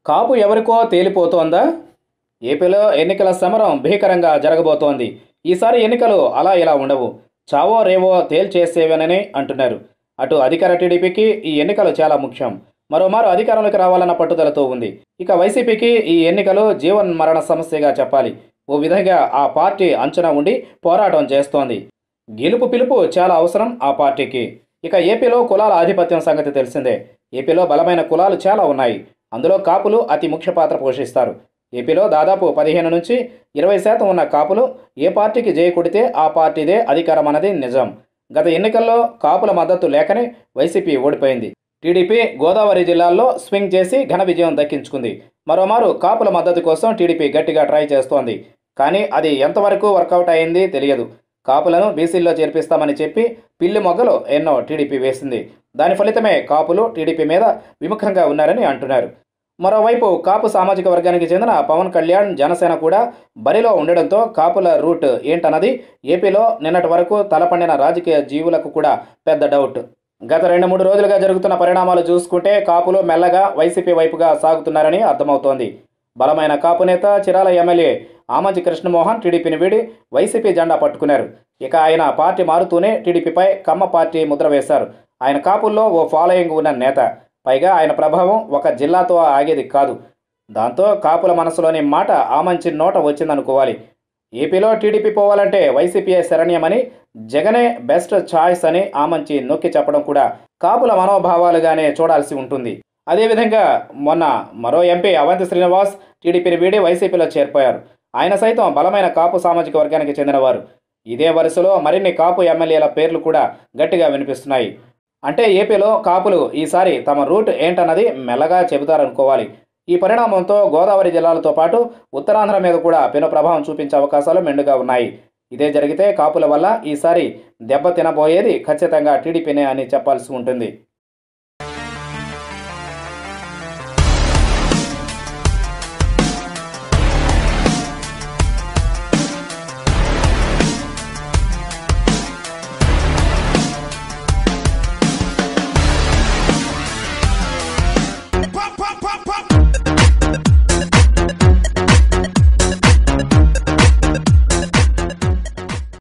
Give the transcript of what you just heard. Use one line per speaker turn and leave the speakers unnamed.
కాపు ఎవరికో తేలిపోతోందా ఏపీలో ఎన్నికల సమరం భీకరంగా జరగబోతోంది ఈసారి ఎన్నికలు అలా ఇలా ఉండవు చావో రేవో తేల్చేసేవనని అంటున్నారు అటు అధికార టీడీపీకి ఈ ఎన్నికలు చాలా ముఖ్యం మరోమారు అధికారంలోకి రావాలన్న పట్టుదలతో ఉంది ఇక వైసీపీకి ఈ ఎన్నికలు జీవన్ మరణ సమస్యగా చెప్పాలి ఓ విధంగా ఆ పార్టీ అంచనా ఉండి పోరాటం చేస్తోంది గెలుపు పిలుపు చాలా అవసరం ఆ పార్టీకి ఇక ఏపీలో కులాల ఆధిపత్యం సంగతి తెలిసిందే ఏపీలో బలమైన కులాలు చాలా ఉన్నాయి అందులో కాపులు అతి ముఖ్య పాత్ర పోషిస్తారు ఏపీలో దాదాపు పదిహేను నుంచి ఇరవై శాతం ఉన్న కాపులు ఏ పార్టీకి జయ కొడితే ఆ పార్టీదే అధికారం అన్నది నిజం గత ఎన్నికల్లో కాపుల మద్దతు లేకనే వైసీపీ ఓడిపోయింది టీడీపీ గోదావరి జిల్లాల్లో స్వింగ్ చేసి ఘన విజయం దక్కించుకుంది మరోమారు కాపుల మద్దతు కోసం టీడీపీ గట్టిగా ట్రై చేస్తోంది కానీ అది ఎంతవరకు వర్కౌట్ అయింది తెలియదు కాపులను బీసీల్లో చేర్పిస్తామని చెప్పి పిల్లి మొగ్గలు ఎన్నో టీడీపీ వేసింది దాని ఫలితమే కాపులు టీడీపీ మీద విముఖంగా ఉన్నారని అంటున్నారు మరోవైపు కాపు సామాజిక వర్గానికి చెందిన పవన్ కళ్యాణ్ జనసేన కూడా బరిలో ఉండడంతో కాపుల రూట్ ఏంటన్నది ఏపీలో నిన్నటి వరకు తలపండిన రాజకీయ జీవులకు కూడా పెద్ద డౌట్ గత రెండు మూడు రోజులుగా జరుగుతున్న పరిణామాలు చూసుకుంటే కాపులు మెల్లగా వైసీపీ వైపుగా సాగుతున్నారని అర్థమవుతోంది బలమైన కాపు నేత చిరాల ఎమ్మెల్యే ఆమంచి కృష్ణమోహన్ టీడీపీని వీడి వైసీపీ జెండా పట్టుకున్నారు ఇక ఆయన పార్టీ మారుతూనే టీడీపీపై కమ్మ పార్టీ ముద్ర వేశారు ఆయన కాపుల్లో ఓ ఫాలోయింగ్ ఉన్న నేత పైగా ఆయన ప్రభావం ఒక జిల్లాతో ఆగేది కాదు దాంతో కాపుల మనసులోని మాట ఆమంచి నోట వచ్చిందనుకోవాలి ఏపీలో టీడీపీ పోవాలంటే వైసీపీఏ శరణ్యమని జగనే బెస్ట్ ఛాయిస్ అని ఆమంచి నొక్కి చెప్పడం కూడా కాపుల మనోభావాలుగానే చూడాల్సి ఉంటుంది అదేవిధంగా మొన్న మరో ఎంపీ అవంతి శ్రీనివాస్ టీడీపీని వీడి వైసీపీలో చేరిపోయారు ఆయన సైతం బలమైన కాపు సామాజిక వర్గానికి చెందినవారు ఇదే వరుసలో మరిన్ని కాపు ఎమ్మెల్యేల పేర్లు కూడా గట్టిగా వినిపిస్తున్నాయి అంటే ఏపీలో కాపులు ఈసారి తమ రూట్ ఏంటన్నది మెల్లగా చెబుతారనుకోవాలి ఈ పరిణామంతో గోదావరి జిల్లాలతో పాటు ఉత్తరాంధ్ర మీద కూడా పెను ప్రభావం చూపించే అవకాశాలు మెండుగా ఉన్నాయి ఇదే జరిగితే కాపుల వల్ల ఈసారి దెబ్బ తినబోయేది ఖచ్చితంగా టీడీపీనే అని చెప్పాల్సి ఉంటుంది